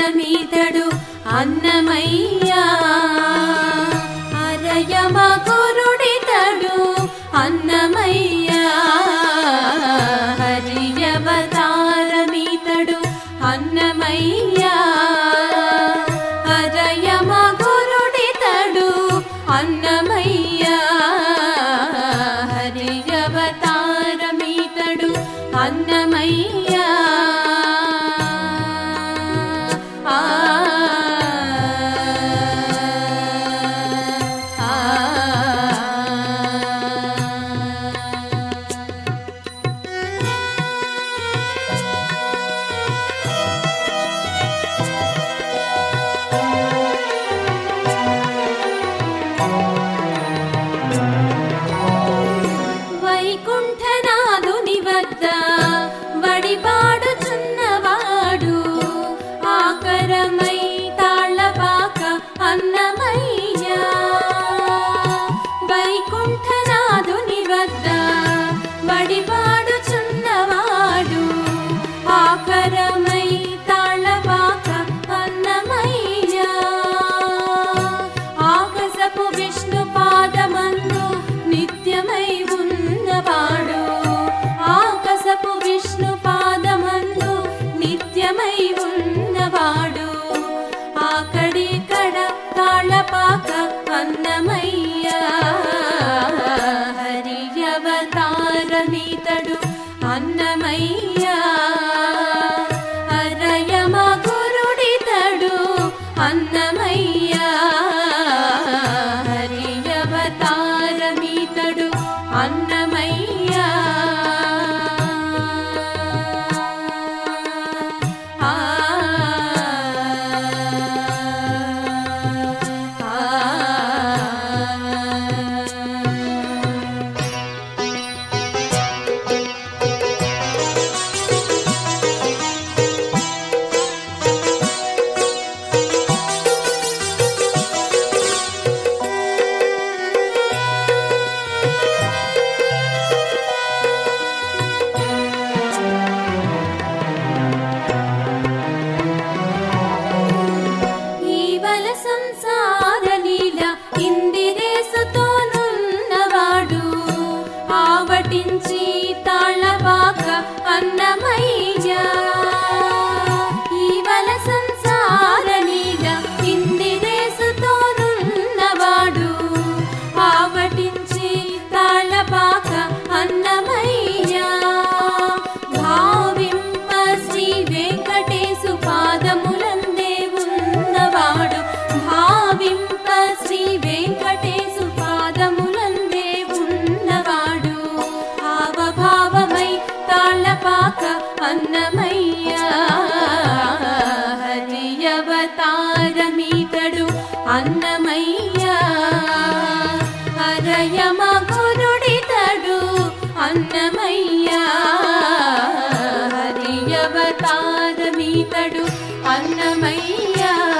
అవతారమీతడు అన్నమయ్యా అరయమ గురుడితడు అన్నమయ్యా హరియవతారమీతడు అన్నమయ్యా అరయమ గురుడితడు అన్నమయ్యా హరియవతారమీతడు అన్నమయ్యా ఆ ఆ వైకుంఠనాథుని వద్ద వడిపాడుచున్నవాడు ఆకరమై తాళ్ళపాక అన్నమయ్యా వైకుంఠనాథుని వద్ద వడిపాడుచున్నవాడు ఆకరమై తాళ్ళపాక అన్నమయ్యా ఆకాశపు విష్ణు పాదమందు నిత్యమై ఉన్నవాడు ఆకాశపు విష్ణు పాదమందు నిత్యమై ఉన్నవాడు ఆకడి కడ తాళపాక అన్నమయ్యా హరియవతారమీతడు అన్నమయ్యా అరయమ గురుడితడు అన్నమయ్యా హరియవతారమీతడు అన్నమయ్యా ఆ ఆ ఈవల సంసార లీల ఇందిరేసుతోనున్నవాడు ఆవటించి తాళవాక అన్నమయ్యా ఈవల సంసార లీల ఇందిరేసుతోనున్నవాడు ఆవటించి తాళపాక అన్నమయ్యా భావింప శ్రీ వెంకటేశు పాదములందే ఉన్నవాడు భావింప శ్రీ వెంకటేశు పాదములందే ఉన్నవాడు హావభావమై తాళపాక అన్నమయ్యా హరియవతారమీతడు అన్నమయ్యా హరయమ గురుడితడు అన్నమయ్యా హరియవతారమీతడు అన్నమయ్యా